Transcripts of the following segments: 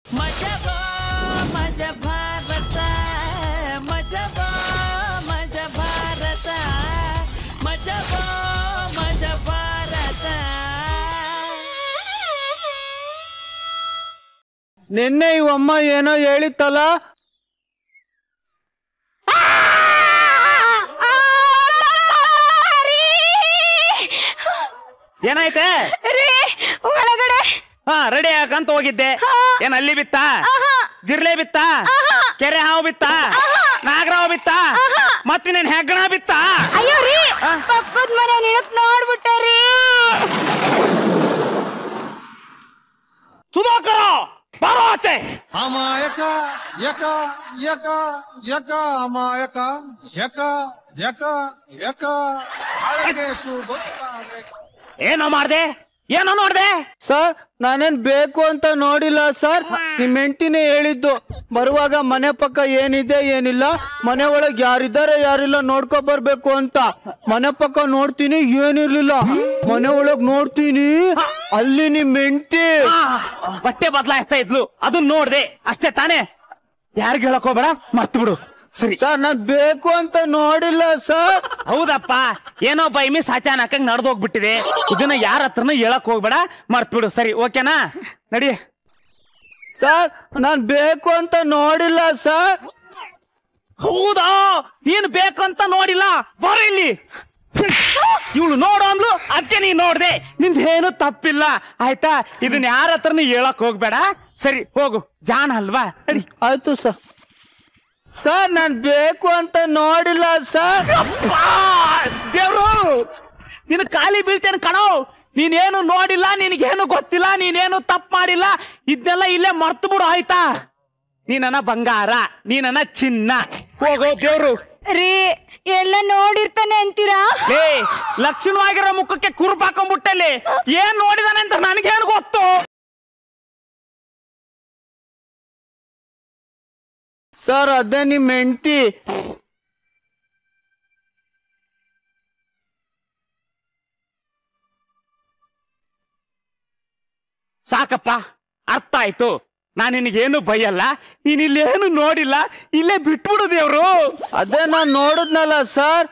ಮಜಬೋ ಮಜ ಭಾರತ ಮಜಬೋ ಮಜ ಭಾರತ ಮಜಬೋ ಮಜ ಭಾರತ ನಿನ್ನೆ ಇವಮ್ಮ ಏನೋ ಹೇಳಿತ್ತಲ್ಲ ಏನಾಯ್ತೆ ರೀ ಒಳಗಡೆ ಹಾ ರೆಡಿ ಆಗಂತ ಹೋಗಿದ್ದೆ ಏನ್ ಅಲ್ಲಿ ಬಿತ್ತ ಜಿರ್ಲೆ ಬಿತ್ತ ಕೆರೆ ಹಾವು ಬಿತ್ತ ನಾಗರಾವ್ ಬಿತ್ತ ಮತ್ತಿನೇನ್ ಹೆಗ್ಗಣ ಬಿತ್ತ ಅಯ್ಯೋ ರೀ ಪಕ್ಕದ ಮನೆ ನಿನಕ್ ನೋಡ್ಬಿಟ್ಟೆ ರೀ ಸುಧಾಕರ ಬಾರೋ ಆಚೆ ಅಮಾಯಕ ಯಕ ಯಕ ಯಕ ಅಮಾಯಕ ಯಕ ಯಕ ಯಕ ಅಳಗೇಸು ಗೊತ್ತಾಗಬೇಕು ಏನೋ ಮಾಡ್ದೆ ಏನೋ ನೋಡ್ದೆ ಸರ್ ನಾನೇನ್ ಬೇಕು ಅಂತ ನೋಡಿಲ್ಲ ಸರ್ ನಿಮ್ ಹೆಂಡತಿನೇ ಹೇಳಿದ್ದು ಬರುವಾಗ ಮನೆ ಪಕ್ಕ ಏನಿದೆ ಏನಿಲ್ಲ ಮನೆ ಒಳಗ್ ಯಾರಿದ್ದಾರೆ ಯಾರಿಲ್ಲ ನೋಡ್ಕೊ ಬರ್ಬೇಕು ಅಂತ ಮನೆ ಪಕ್ಕ ನೋಡ್ತೀನಿ ಏನಿರ್ಲಿಲ್ಲ ಮನೆ ಒಳಗ್ ನೋಡ್ತೀನಿ ಅಲ್ಲಿ ನಿಮ್ ಹೆಂಡತಿ ಆ, ಬಟ್ಟೆ ಬದಲಾಯಿಸ್ತಾ ಇದ್ಲು ಅದನ್ನ ನೋಡ್ದೆ ಅಷ್ಟೇ ತಾನೇ ಯಾರಿಗ ಹೇಳಕ್ ಹೋಗ್ಬೇಡ ಮರ್ತು ಬಿಡು ಸರಿ ಸರ್ ನಾನ್ ಬೇಕು ಅಂತ ನೋಡಿಲ್ಲ ಸರ್ ಹೌದಪ್ಪ ಏನೋ ಬೈ ಮಿಸ್ ಅಚಾನಕ್ ನಡೆದು ಹೋಗ್ಬಿಟ್ಟಿದೆ ಇದನ್ನ ಯಾರ ಹತ್ರನೂ ಹೇಳಕ್ ಹೋಗ್ಬೇಡ ಮರ್ತ್ ಬಿಡು ಸರಿ ಓಕೆನಾ ನಡಿ ಸರ್ ನಾನ್ ಬೇಕು ಅಂತ ನೋಡಿಲ್ಲ ಸರ್ ಹೌದಾ ನೀನ್ ಬೇಕಂತ ನೋಡಿಲ್ಲ ಬರ ಇಲ್ಲಿ ಇವಳು ನೋಡು ಅಂದ್ಲು ಅದಕ್ಕೆ ನೀನ್ ನೋಡ್ದೆ ನಿಂದೇನು ತಪ್ಪಿಲ್ಲ ಆಯ್ತಾ ಇದನ್ನ ಯಾರ ಹತ್ರನೂ ಹೇಳಕ್ ಹೋಗ್ಬೇಡ ಸರಿ ಹೋಗು ಜಾಣ ಅಲ್ವಾ ನಡಿ ಆಯ್ತು ಸರ್ ಸರ್ ನಾನ್ ಬೇಕು ಅಂತ ನೋಡಿಲ್ಲ ಸರ್ ದೇವ್ರು ನಿನ್ ಖಾಲಿ ಬೀಳ್ತೇನೆ ಕಣೋ ನೀನೇನು ನೋಡಿಲ್ಲ ನಿನಗೇನು ಗೊತ್ತಿಲ್ಲ ನೀನೇನು ತಪ್ಪು ಮಾಡಿಲ್ಲ ಇದನ್ನೆಲ್ಲ ಇಲ್ಲೇ ಮರ್ತು ಬಿಡು ಆಯ್ತಾ ನೀನನ್ನ ಬಂಗಾರ ನೀನನ್ನ ಚಿನ್ನ ಹೋಗೋ ದೇವ್ರು ರೀ ಎಲ್ಲ ನೋಡಿರ್ತಾನೆ ಅಂತೀರಾ ಏ ಲಕ್ಷಣವಾಗಿರೋ ಮುಖಕ್ಕೆ ಕುರುಪ್ ಹಾಕೊಂಡ್ಬಿಟ್ಟಲ್ಲಿ ಏನ್ ನೋಡಿದಾನೆ ಅಂತ ನನಗೇನು ಗೊತ್ತು ಸರ್ ಅದೇ ನಿಮ್ ಹೆಂಡತಿ ಸಾಕಪ್ಪ ಅರ್ಥ ಆಯ್ತು ನಾನು ನಿನಗೇನು ಬೈಯಲ್ಲ ನೀನ್ ಇಲ್ಲೇನು ನೋಡಿಲ್ಲ ಇಲ್ಲೇ ಬಿಟ್ಬಿಡು ದೇವ್ರು ಅದೇ ನಾನ್ ನೋಡಿದ್ನಲ್ಲ ಸರ್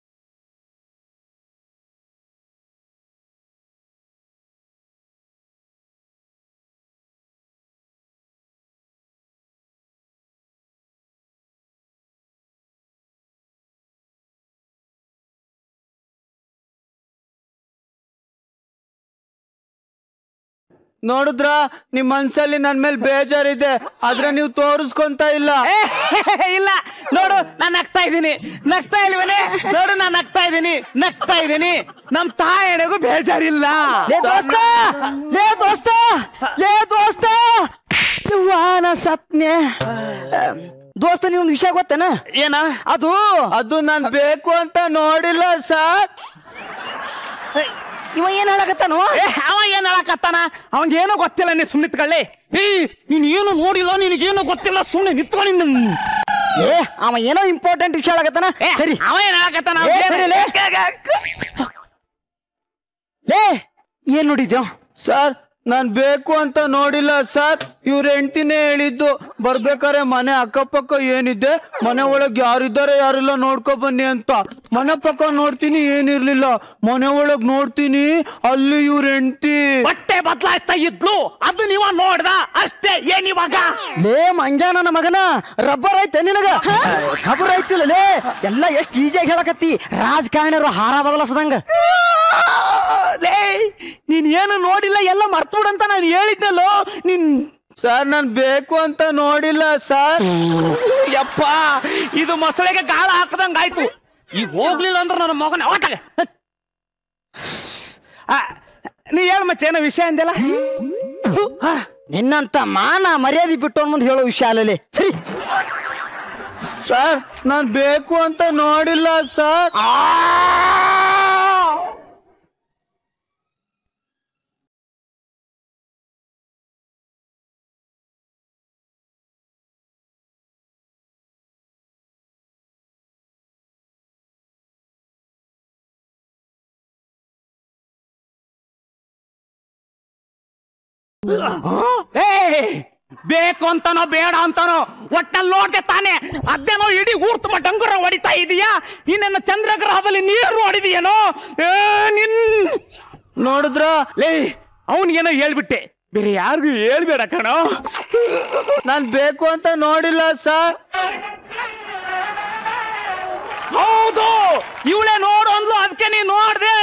ನೋಡಿದ್ರ ನಿಮ್ ಮನ್ಸಲ್ಲಿ ನನ್ ಮೇಲೆ ಬೇಜಾರಿದೆ ಆದ್ರೆ ನೀವು ತೋರಿಸ್ಕೊಂತ ಇಲ್ಲ ಏ, ಇಲ್ಲ ನೋಡು ನಾನ್ ನಗ್ತಾ ಇದ್ದೀನಿ ನಗ್ತಾ ಇಲ್ವೇನೆ ನೋಡು ನಾನ್ ನಗ್ತಾ ಇದ್ದೀನಿ ನಗ್ತಾ ಇದ್ದೀನಿ ನಮ್ ತಾಯಿಗೂ ಬೇಜಾರಿಲ್ಲ ಲೇ ದೋಸ್ತ ಲೇ ದೋಸ್ತ ಲೇ ದೋಸ್ತ ವಾನ ಸತ್ನೆ ದೋಸ್ತ ನಿಮ್ಗೆ ವಿಷಯ ಗೊತ್ತೇನ ಏನ ಅದು ಅದು ನಾನ್ ಬೇಕು ಅಂತ ನೋಡಿಲ್ಲ ಸರ್ ಇವ ಏನ್ ಹೇಳಕತ್ತಾನು ಏ, ಅವ ಏನ್ ಹೇಳಕತ್ತಾನ ಅವಂಗೇನು ಗೊತ್ತಿಲ್ಲ ನೀ ಸುಮ್ಮನೆ ನಿತ್ಕೊಳ್ಳಿ ಏ ನೀನ್ ಏನು ನೋಡಿಲ್ಲ ನಿನಗೇನು ಗೊತ್ತಿಲ್ಲ ಸುಮ್ಮನೆ ನಿತ್ಕೊಳ್ಳಿ ನಿನ್ ಏ ಅವ ಏನೋ ಇಂಪಾರ್ಟೆಂಟ್ ವಿಷಯ ಹೇಳಕತ್ತಾನ ಏ, ಸರಿ ಅವ ಏನ್ ಹೇಳಕತ್ತಾನ ಏ, ಸರಿ, ಲೇ. ಏ ಏನ್ ನೋಡಿದ್ಯೋ ಸರ್ ನಾನ್ ಬೇಕು ಅಂತ ನೋಡಿಲ್ಲ ಸರ್ ಇವ್ರ ಹೆಂಡತಿನೇ ಹೇಳಿದ್ದು ಬರ್ಬೇಕಾರೆ ಮನೆ ಅಕ್ಕಪಕ್ಕ ಏನಿದೆ ಮನೆ ಒಳಗ್ ಯಾರಿದ್ದಾರೆ ಯಾರಿಲ್ಲ ನೋಡ್ಕೊ ಬನ್ನಿ ಅಂತ ಮನೆ ಪಕ್ಕ ನೋಡ್ತೀನಿ ಏನಿರ್ಲಿಲ್ಲ ಮನೆ ಒಳಗ್ ನೋಡ್ತೀನಿ ಅಲ್ಲಿ ಇವ್ರ ಹೆಂಡತಿ ಬಟ್ಟೆ ಬದಲಾಯಿಸ್ತಾ ಇದ್ಲು ಅದು ನೀವ ನೋಡ್ದ ಅಷ್ಟೇ ಏನ್ ಇವಾಗ ಲೇ ಮಂಜ ನನ್ನ ಮಗನ ರಬ್ಬರ್ ಐತೆ ನಿನಗ ಖಬರ್ ಐತಿಲ್ಲ ಲೇ ಎಲ್ಲ ಎಷ್ಟ್ ಈಜಿಯಾಗಿ ಹೇಳಕತ್ತಿ ರಾಜಕಾರಣಿಯರು ಹಾರ ಬದಲಾಸದಂಗ ಲೇ ನೀನ್ ಏನು ನೋಡಿಲ್ಲ ಎಲ್ಲ ಮರ್ತುಬಿಡಂತ ನಾನು ಹೇಳಿದ್ನಲ್ಲೋ ನೀನ್ ಸರ್ ನಾನ್ ಬೇಕು ಅಂತ ನೋಡಿಲ್ಲ ಸರ್ ಯಪ್ಪ ಇದು ಮೊಸಳೆಗೆ ಗಾಳ ಹಾಕದಂಗ ಆಯ್ತು ಈಗ ಹೋಗ್ಲಿಲ್ಲ ಅಂದ್ರೆ ನನ್ನ ಮಗನ ಹೊಟ್ಟಾಗ ನೀ ಹೇಳ ಮಚ್ಚ ಏನೋ ವಿಷಯ ಅಂದೆಲ್ಲ ಆ, ನಿನ್ನಂತ ಮಾನ ಮರ್ಯಾದೆ ಬಿಟ್ಟು ಮುಂದೆ ಹೇಳೋ ವಿಷಯ ಅಲ್ಲಲೇ ಸರಿ ಸರ್ ನಾನ್ ಬೇಕು ಅಂತ ನೋಡಿಲ್ಲ ಸರ್ ಏ ಬೇಕು ಅಂತಾನೋ ಬೇಡ ಅಂತಾನೋ ಒಟ್ಟಲ್ಲಿ ನೋಡ್ದೆ ತಾನೆ ಅದೇನೋ ಇಡೀ ಊರ್ ತುಂಬ ಡಂಗುರ ಹೊಡಿತಾ ಇದೀಯಾ ಇನ್ನೇನು ಚಂದ್ರಗ್ರಹದಲ್ಲಿ ನೀರು ಹೊಡಿದೀಯೇನೋ ಏ, ನಿನ್ ನೋಡಿದ್ರ ಲೇ ಅವನಿಗೇನೋ ಹೇಳ್ಬಿಟ್ಟೆ ಬೇರೆ ಯಾರಿಗೂ ಹೇಳ್ಬೇಡ ಕಣೋ ನಾನ್ ಬೇಕು ಅಂತ ನೋಡಿಲ್ಲ ಸರ್ ಹೌದು ಇವಳೇ ನೋಡು ಅಂದ್ಲು ಅದಕ್ಕೆ ನೀ ನೋಡ್ದೆ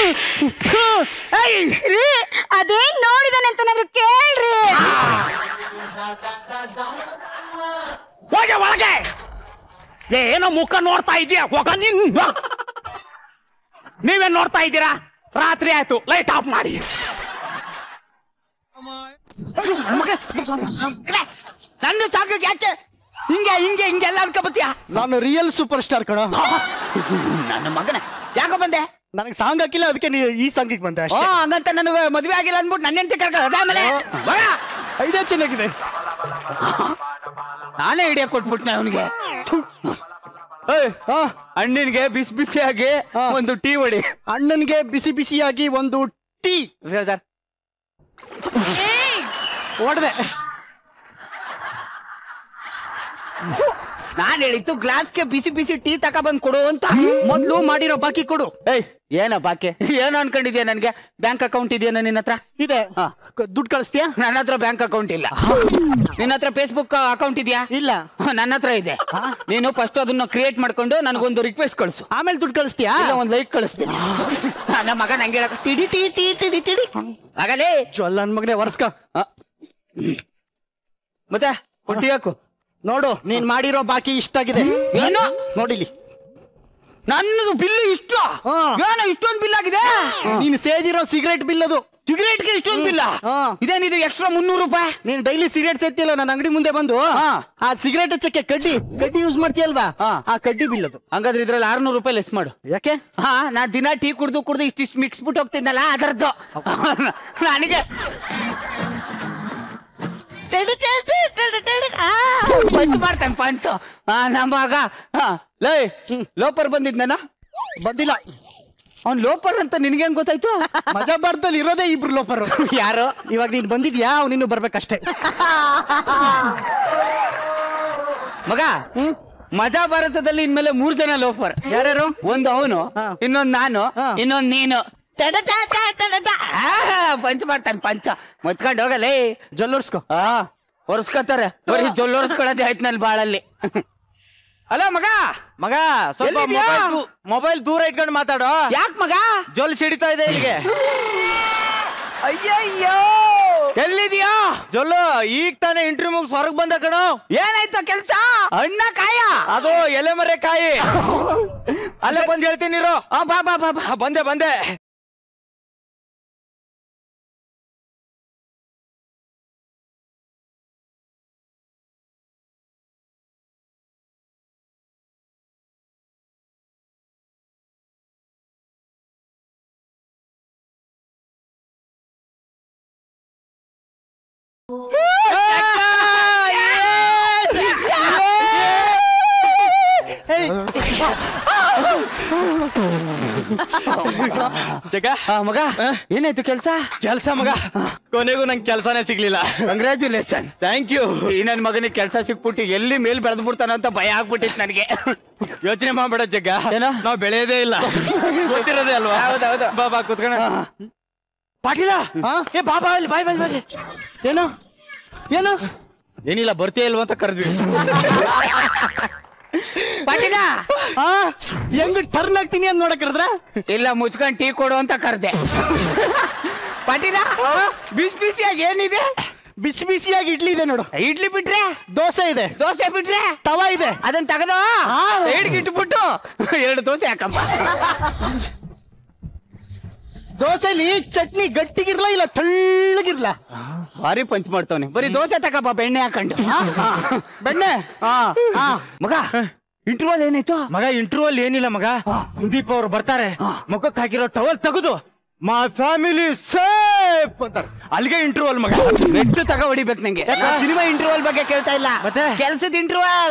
ಏಯ್ ರೀ ಅದೇನ್ ನೋಡಿದಾನೆ ಅಂತನಾದ್ರು ಕೇಳ್ರಿ ಹೋಗೆ ಒಳಗೆ ಏನೋ ಮುಖ ನೋಡ್ತಾ ಇದೀಯ ಹೋಗ ನಿನ್ ನೀವೇನ್ ನೋಡ್ತಾ ಇದ್ದೀರಾ ರಾತ್ರಿ ಆಯ್ತು ಲೈಟ್ ಆಫ್ ಮಾಡಿ ನನ್ನ ಸಾಕಕ್ಕೆ ಯಾಕೆ ಹಿಂಗೆ ಹಿಂಗೆ ಹಿಂಗೆಲ್ಲ ಅನ್ಕೋಬತ್ತೀಯ ನಾನು ರಿಯಲ್ ಸೂಪರ್ ಸ್ಟಾರ್ ಕಣ ನನ್ನ ಮಗನ ಯಾಕೋ ಬಂದೆ ನನಗೆ ಸಾಂಗ್ ಹಾಕಿಲ್ಲ ಅದಕ್ಕೆ ನೀ ಈ ಸಾಂಗಿಗೆ ಬಂದೆ ಓ ಹಂಗಂತ ನನಗೆ ಮದುವೆ ಆಗಿಲ್ಲ ಅಂದ್ಬಿಟ್ಟು ನನ್ನ ಹೆಂಡತಿ ಕರ್ಕೊಳ್ಳೋದು ಆಮೇಲೆ ಮಗ ಇದೇ ಚೆನ್ನಾಗಿದೆ ನಾನೇ ಹಿಡಿಯ ಕೊಟ್ಬಿಟ್ನೆ ಅವನಿಗೆ ಅಣ್ಣನಿಗೆ ಬಿಸಿ ಬಿಸಿಯಾಗಿ ಹಾ. ಒಂದು ಟೀ ಹೊಡಿ ಅಣ್ಣನ್ಗೆ ಬಿಸಿ ಬಿಸಿಯಾಗಿ ಒಂದು ಟೀ ಸರ್ ಹೊಡೆದೆ ನಾನ್ ಹೇಳಿತ್ತು ಗ್ಲಾಸ್ಗೆ ಬಿಸಿ ಬಿಸಿ ಟೀ ತಕ ಬಂದ್ ಕೊಡು ಅಂತ ಮೊದ್ಲು ಮಾಡಿರೋ ಬಾಕಿ ಕೊಡು ಏಯ್ ಏನ ಬಾಕಿ ಏನು ಅನ್ಕೊಂಡಿದ್ಯಾ ನನ್ಗೆ ಬ್ಯಾಂಕ್ ಅಕೌಂಟ್ ಇದೆಯಾ ನಿನ್ನ ಹತ್ರ ಇದೆ ಕ- ದುಡ್ಡು ಕಳಿಸ್ತೀಯಾ ನನ್ನ ಹತ್ರ ಬ್ಯಾಂಕ್ ಅಕೌಂಟ್ ಇಲ್ಲ ನಿನ್ನ ಹತ್ರ ಫೇಸ್ಬುಕ್ ಅಕೌಂಟ್ ಇದೆಯಾ ಇಲ್ಲ ನನ್ನ ಹತ್ರ ಇದೆ ನೀನು ಫಸ್ಟ್ ಅದನ್ನ ಕ್ರಿಯೇಟ್ ಮಾಡ್ಕೊಂಡು ನನಗೊಂದು ರಿಕ್ವೆಸ್ಟ್ ಕಳಿಸು ಆಮೇಲೆ ದುಡ್ಡು ಕಳಿಸ್ತೀಯಾ ಇಲ್ಲ ಒಂದ್ ಲೈಕ್ ಕಳಿಸ್ತೀನಿ ನನ್ನ ಮಗ ನಂಗೆ ಹೇಳಕ್ ತಿಡಿ ಟಿ ಟಿ ತಿಡಿ ತಿಡಿ ಆಗಲೇ ಜೊಲ್ಲ ನನ್ ಮಗನೇ ವರ್ಸ್ಕ ಆ. ಮತ್ತೆ ಒಟ್ಟಿ ಹಾಕು ನೋಡು ನೀನ್ ಮಾಡಿರೋ ಬಾಕಿ ಇಷ್ಟಾಗಿದೆ ಏನು ನೋಡಿಲಿ ನನ್ನದು ಬಿಲ್ ಇಷ್ಟು ಹಾ. ಏನೋ ಇಷ್ಟೊಂದು ಬಿಲ್ ಆಗಿದೆ ನೀನ್ ಸೇದಿರೋ ಸಿಗರೇಟ್ ಬಿಲ್ ಅದು ಸಿಗರೇಟ್ಗೆ ಇಷ್ಟೊಂದು ಬಿಲ್ಲ ಹಾ. ಇದೇನಿದು ಎಕ್ಸ್ಟ್ರಾ ಮುನ್ನೂರು ರೂಪಾಯಿ ನೀನ್ ಡೈಲಿ ಸಿಗರೇಟ್ ಸೇತಿಯಲ್ಲ ನನ್ನ ಅಂಗಡಿ ಮುಂದೆ ಬಂದು ಹಾ. ಆ ಸಿಗರೇಟ್ ಹಚ್ಚಕ್ಕೆ ಕಡ್ಡಿ ಕಡ್ಡಿ ಯೂಸ್ ಮಾಡ್ತೀಯಲ್ವಾ ಹಾ. ಆ ಕಡ್ಡಿ ಬಿಲ್ ಅದು ಹಂಗಾದ್ರೆ ಇದ್ರಲ್ಲಿ ಆರ್ನೂರು ರೂಪಾಯಿ ಲೆಸ್ ಮಾಡು ಯಾಕೆ ಹಾ ನಾ ದಿನ ಟೀ ಕುಡ್ದು ಕುಡ್ದು ಇಷ್ಟಿಷ್ಟು ಮಿಕ್ಸ್ ಬಿಟ್ಟು ಹೋಗ್ತಿದ್ನಲ್ಲ ಅದರದ್ದು ನನಗೆ ಪಂಚ್ ಮಾಡ್ತಾನೆ ಪಂಚ್ ಹಾ ನಮ್ಮ ಮಗ ಹಾ ಲೇ ಲೋಪರ್ ಬಂದಿದ್ನ ಬಂದಿಲ್ಲ ಅವ್ನ್ ಲೋಪರ್ ಅಂತ ನಿನ್ಗೆ ಹೆಂಗ್ ಗೊತ್ತಾಯ್ತು ಮಜಾಬಾರ್ದಲ್ಲಿ ಇರೋದೇ ಇಬ್ರು ಲೋಪರ್ ಯಾರು ಇವಾಗ ನೀನ್ ಬಂದಿದ್ಯಾ ಅವ್ನು ಇನ್ನು ಬರ್ಬೇಕಷ್ಟೇ ಮಗ ಹ್ಮ್ ಮಜಾ ಭಾರತದಲ್ಲಿ ಇನ್ಮೇಲೆ ಮೂರ್ ಜನ ಲೋಫರ್ ಯಾರ್ಯಾರು ಒಂದು ಅವನು ಹಾ. ಇನ್ನೊಂದ್ ನಾನು ಹಾ. ಇನ್ನೊಂದ್ ನೀನು ಟಡಟ ಟಡಟ. ಆ, ಪಂಚ್ ಮಾಡ್ತಾನೆ ಪಂಚ ಮುತ್ಕೊಂಡ್ ಹೋಗಲೇ ಜಲ್ಲೋರ್ಸ್ಕೊ ಆ ಒರ್ಸ್ಕೊತಾರೆ ಬರೀ ಜೊಲ್ಲೊರ್ಸ್ಕೊಳ್ಳೋದೇ ಆಯ್ತು ನನ್ ಬಾಳಲ್ಲಿ ಅಲ್ಲ ಮಗ ಮಗ ಸ್ವಲ್ಪ ಎಲ್ಲಿದ್ಯಾ? ಮೊಬೈಲ್ ದೂ- ಮೊಬೈಲ್ ದೂರ ಇಟ್ಕೊಂಡು ಮಾತಾಡೋ ಯಾಕ್ ಮಗ ಜೊಲ್ ಸಿಡಿತಾ ಇದೆ ಇಲ್ಲಿಗೆ ಅಯ್ಯಯ್ಯೋ ಎಲ್ಲಿದ್ಯಾ ಜೊಲ್ಲು ಈಗ ತಾನೇ ಇಂಟರ್ವ್ಯೂ ಮುಗಿಸ್ ಹೊರಗ್ ಬಂದ ಕಣೋ ಏನಾಯ್ತು ಕೆಲ್ಸ ಅಣ್ಣ ಕಾಯ ಅದು ಎಲೆ ಮರೆ ಕಾಯಿ ಅಲ್ಲೇ ಬಂದ್ ಹೇಳ್ತೀನಿ ಇರು. ಆ, ಬಾ ಬಾ ಬಾ ಬಾ ಆ, ಬಂದೆ ಬಂದೆ ಜಗ ಆ, ಮಗ ಏನಾಯ್ತು ಕೆಲ್ಸ ಕೆಲ್ಸ ಮಗ ಕೊನೆಗೂ ನಂಗೆ ಕೆಲ್ಸನೇ ಸಿಗ್ಲಿಲ್ಲ ಕಂಗ್ರ್ಯಾಚುಲೇಷನ್ ಥ್ಯಾಂಕ್ ಯು ಈ ನನ್ ಮಗನಿಗೆ ಕೆಲ್ಸ ಸಿಕ್ಬಿಟ್ಟು ಎಲ್ಲಿ ಮೇಲ್ ಬೆಳೆದ್ ಬಿಡ್ತಾನ ಅಂತ ಭಯ ಆಗ್ಬಿಟ್ಟಿತ್ತು ನನಗೆ ಯೋಚನೆ ಮಾಡ್ಬೇಡ ಜಗ್ಗ ಏನೋ? ನಾವ್ ಬೆಳೆಯೋದೇ ಇಲ್ಲ ಗೊತ್ತಿರೋದೇ ಅಲ್ವಾ ಹೌದೌದು. ಬಾ ಬಾ ಕುತ್ಕೋಣ ಪಾಟೀಲ ಹಾ? ಏ ಬಾಬಾ ಅಲ್ಲಿ ಬಾಯ್ ಬಾಯ್ ಬಾಯ್ ಏನು ಏನು ಏನಿಲ್ಲ ಬರ್ತೀಯ ಇಲ್ವಾ ಅಂತ ಕರೆದ್ವಿ ಪಾಟೀಲ ಹಾ ಹೆಂಗ್ ಟರ್ನ್ ಆಗ್ತೀನಿ ಅಂತ ನೋಡಕ್ ಕರೆದ್ರ ಇಲ್ಲ ಮುಚ್ಕೊಂಡ್ ಟೀ ಕೊಡು ಅಂತ ಕರ್ದೆ ಪಾಟೀಲ ಬಿಸಿ ಬಿಸಿಯಾಗಿ ಏನಿದೆ ಬಿಸಿ ಬಿಸಿಯಾಗಿ ಇಡ್ಲಿ ಇದೆ ನೋಡು ಇಡ್ಲಿ ಬಿಟ್ರೆ ದೋಸೆ ಇದೆ ದೋಸೆ ಬಿಟ್ರೆ ತವಾ ಇದೆ ಅದನ್ನ ತೆಗೆದು ಸೈಡ್ಗೆ ಇಟ್ಬಿಟ್ಟು ಎರಡು ದೋಸೆ ಹಾಕಪ್ಪ ದೋಸೆಲಿ ಚಟ್ನಿ ಗಟ್ಟಿಗಿರ್ಲ ಇಲ್ಲ ತೆಳ್ಳಗಿರ್ಲ ಭಾರಿ ಪಂಚ್ ಮಾಡ್ತಾವನೆ ಬರೀ ದೋಸೆ ತಕಪ್ಪ ಬೆಣ್ಣೆ ಹಾಕೊಂಡು ಬೆಣ್ಣೆ ಹಾ ಹಾ ಮಗ ಇಂಟರ್ವಲ್ ಏನಾಯ್ತು ಮಗ ಇಂಟರ್ವ್ಯೂ ಅಲ್ಲಿ ಏನಿಲ್ಲ ಮಗ ಸುದೀಪ್ ಅವ್ರು ಬರ್ತಾರೆ ಮುಖಕ್ಕೆ ಹಾಕಿರೋ ಟವಲ್ ತೆಗೆದು ಮಾ ಫ್ಯಾಮಿಲಿ ಸೇಫ್ ಅಂತಾರೆ ಅಲ್ಲಿಗೆ ಇಂಟರ್ವ್ಯೂ ಮಗ ಮೆಟ್ಟು ತಗ ಹೊಡಿಬೇಕು ನಂಗೆ ಸಿನಿಮಾ ಇಂಟರ್ವಲ್ ಬಗ್ಗೆ ಕೇಳ್ತಾ ಇಲ್ಲ ಮತ್ತೆ? ಕೆಲ್ಸದ ಇಂಟರ್ವಲ್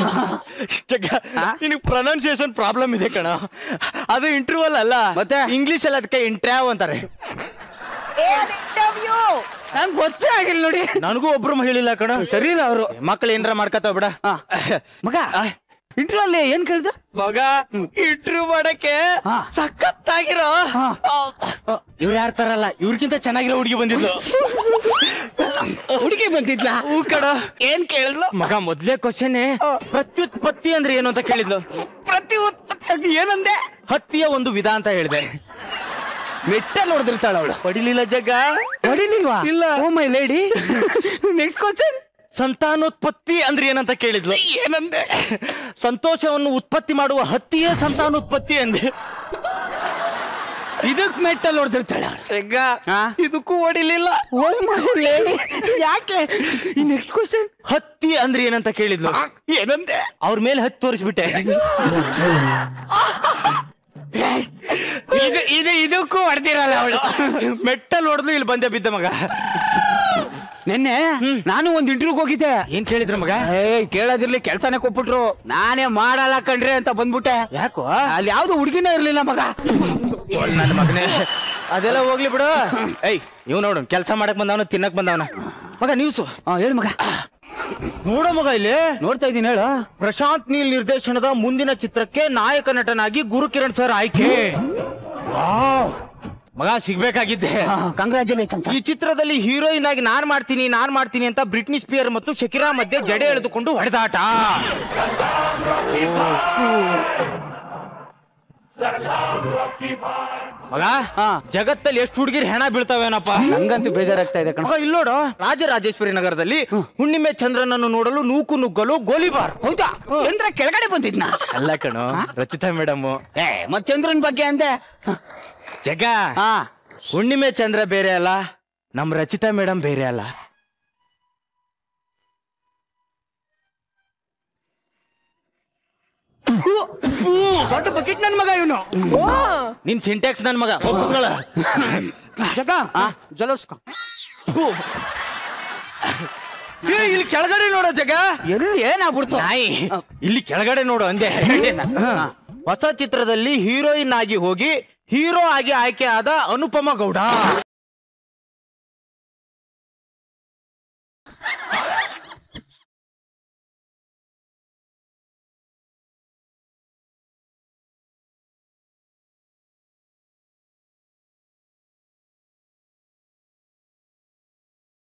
ನಿನಗೆ ಪ್ರೊನೌನ್ಸಿಯೇಷನ್ ಪ್ರಾಬ್ಲಮ್ ಇದೆ ಕಣ ಅದು ಇಂಟರ್ವ್ಯೂ ಅಲ್ಲ ಮತ್ತೆ? ಇಂಗ್ಲಿಷ್ ಅಲ್ಲಿ ಅದಕ್ಕೆ ಇಂಟ್ರ್ಯಾವ್ ಅಂತಾರೆ ಇಂಟರ್ವ್ಯೂ ನಂಗೆ ಗೊತ್ತೇ ಆಗಿಲ್ಲ ನೋಡಿ ನನಗೂ ಒಬ್ರು ಹೇಳಿಲ್ಲ ಕಣ ಸರಿ ಇಲ್ಲ ಅವರು ಮಕ್ಳು ಏನ್ರ ಮಾಡ್ಕತಾವ ಬಿಡ ಮಗ ಇಂಟರ್ವ್ಯೂ ಅಲ್ಲಿ ಏನ್ ಕೇಳಿದ ಮಗ ಇಂಟ್ರ್ಯೂ ಮಾಡಕ್ಕೆ ಹಾ. ಸಖತ್ತಾಗಿರೋ ಇವ್ರು ಯಾರು ತರಲ್ಲ ಇವ್ರಿಗಿಂತ ಚೆನ್ನಾಗಿರೋ ಹುಡುಗಿ ಬಂದಿದ್ಲು ಹುಡುಗಿ ಬಂದಿದ್ಲ ಹೂ ಕಣ ಏನ್ ಕೇಳಿದ್ಲು ಮಗ ಮೊದ್ಲೇ ಕ್ವಶನ್ ಪ್ರತ್ಯುತ್ಪತ್ತಿ ಅಂದ್ರೆ ಏನು ಅಂತ ಕೇಳಿದ್ಲು ಪ್ರತಿ ಉತ್ಪತ್ತಿ ಏನಂದೆ ಹತ್ತಿಯ ಒಂದು ವಿಧ ಅಂತ ಹೇಳಿದೆ ಮೆಟ್ಟಲ್ಲಿ ಹೊಡೆದಿರ್ತಾಳ ಅವಳು ಹೊಡಿಲಿಲ್ಲ ಜಗ್ಗ ಹೊಡಿಲಿಲ್ವಾ ಇಲ್ಲ. Oh my lady next question ಸಂತಾನೋತ್ಪತ್ತಿ ಅಂದ್ರೆ ಏನಂತ ಕೇಳಿದ್ಲು ಏನಂದೆ ಸಂತೋಷವನ್ನು ಉತ್ಪತ್ತಿ ಮಾಡುವ ಹತ್ತಿಯೇ ಸಂತಾನೋತ್ಪತ್ತಿ ಅಂದೆ ಇದಕ್ ಮೆಟ್ಟಲ್ಲಿ ಹೊಡೆದಿರ್ತಾಳ ಜಗ್ಗ ಹಾ? ಇದಕ್ಕೂ ಹೊಡಿಲಿಲ್ಲ ಓ ಮೈ ಲೇಡಿ ಯಾಕೆ ಈ ನೆಕ್ಸ್ಟ್ ಕ್ವಶನ್ ಹತ್ತಿ ಅಂದ್ರೆ ಏನಂತ ಕೇಳಿದ್ಲು ಏನಂದೆ ಅವ್ರ ಮೇಲೆ ಹತ್ತಿ ತೋರಿಸ್ಬಿಟ್ಟೆ ಇದು ಇದು ಇದಕ್ಕೂ ಹೊಡೆದಿರಲ್ಲ ಅವಳು ಮೆಟ್ಟಲ್ ಹೊಡೆದ್ಲು ಇಲ್ಲಿ ಬಂದೆ ಬಿದ್ದ ಮಗ ನಿನ್ನೆ ನಾನು ಒಂದ್ ಇಂಟರ್ವ್ಯೂಗ್ ಹೋಗಿದ್ದೆ ಏನ್ ಕೇಳಿದ್ರ ಮಗ ಏಯ್ ಕೇಳೋದಿರ್ಲಿ ಕೆಲ್ಸನೇ ಕೊಟ್ಬಿಟ್ರು ನಾನೇ ಮಾಡಲ್ಲ ಕಣ್ರಿ ಅಂತ ಬಂದ್ಬಿಟ್ಟೆ ಯಾಕೋ ಅಲ್ಲಿ ಯಾವ್ದು ಹುಡುಗಿನೇ ಇರ್ಲಿಲ್ಲ ಮಗ ನನ್ನ ಮಗನೇ ಅದೆಲ್ಲ ಹೋಗ್ಲಿ ಬಿಡು ಏಯ್ ಇವ್ ನೋಡು ಕೆಲ್ಸ ಮಾಡಕ್ ಬಂದವನ ತಿನ್ನಕ್ ಬಂದವನ ಮಗ ನ್ಯೂಸು ಹಾ ಹೇಳು ಮಗ ನೋಡೋ ಮಗ ಇಲ್ಲಿ ನೋಡ್ತಾ ಇದೀನಿ ಹೇಳು ಪ್ರಶಾಂತ್ ನೀಲ್ ನಿರ್ದೇಶನದ ಮುಂದಿನ ಚಿತ್ರಕ್ಕೆ ನಾಯಕ ನಟನಾಗಿ ಗುರುಕಿರಣ್ ಸರ್ ಆಯ್ಕೆ ಮಗ ಸಿಗ್ಬೇಕಾಗಿದ್ದೆ ಕಂಗ್ರಾಚುಲೇಷನ್ ಈ ಚಿತ್ರದಲ್ಲಿ ಹೀರೋಯಿನ್ ಆಗಿ ನಾನ್ ಮಾಡ್ತೀನಿ ನಾನ್ ಮಾಡ್ತೀನಿ ಅಂತ ಬ್ರಿಟ್ನಿ ಸ್ಪಿಯರ್ ಮತ್ತು ಶಕಿರಾ ಮಧ್ಯೆ ಜಡೆ ಎಳೆದುಕೊಂಡು ಹೊಡೆದಾಟ ಮಗ ಜಗತ್ತಲ್ಲಿ ಎಷ್ಟು ಹುಡುಗಿರ್ ಹೆಣ ಬೀಳ್ತಾವೇನಪ್ಪ ನಂಗಂತೂ ಬೇಜಾರಾಗ್ತಾ ಇದೆ ಕಣ ಮಗ ಇಲ್ಲೋಡು ರಾಜರಾಜೇಶ್ವರಿ ನಗರದಲ್ಲಿ ಹುಣ್ಣಿಮೆ ಚಂದ್ರನನ್ನು ನೋಡಲು ನೂಕು ನುಗ್ಗಲು ಗೋಲಿಬಾರ್ ಹೌದಾ ಚಂದ್ರ ಕೆಳಗಡೆ ಬಂದಿದ್ನ ಅಲ್ಲ ಕಣೋ ರಚಿತಾ ಮೇಡಮ್ ಏ ಮತ್ ಚಂದ್ರನ್ ಬಗ್ಗೆ ಅಂದೆ ಜಗ ಹಾ ಹುಣ್ಣಿಮೆ ಚಂದ್ರ ಬೇರೆ ಅಲ್ಲ ನಮ್ ರಚಿತಾ ಮೇಡಮ್ ಬೇರೆ ಅಲ್ಲ ದೊಡ್ಡ ಬಕೆಟ್ ನನ್ ಮಗ ಇವನು ನಿನ್ ಸಿಂಟ್ಯಾಕ್ಸ್ ನನ್ ಮಗ ಹೋಗ್ ಕುತ್ಕೊಳ್ಳ. ಜಗ ಜಲೋರ್ಸ್ಕೊ ಏ, ಇಲ್ಲಿ ಕೆಳಗಡೆ ನೋಡೋ ಜಗ ಎಲ್ಲಿ ಏನಾಗ್ಬಿಡ್ತು ನಾಯಿ ಇಲ್ಲಿ ಕೆಳಗಡೆ ನೋಡು ಅಂದೆ ಹ. ಹೊಸ ಚಿತ್ರದಲ್ಲಿ ಹೀರೋಯಿನ್ ಆಗಿ ಹೋಗಿ ಹೀರೋ ಆಗಿ ಆಯ್ಕೆ ಆದ ಅನುಪಮ ಗೌಡ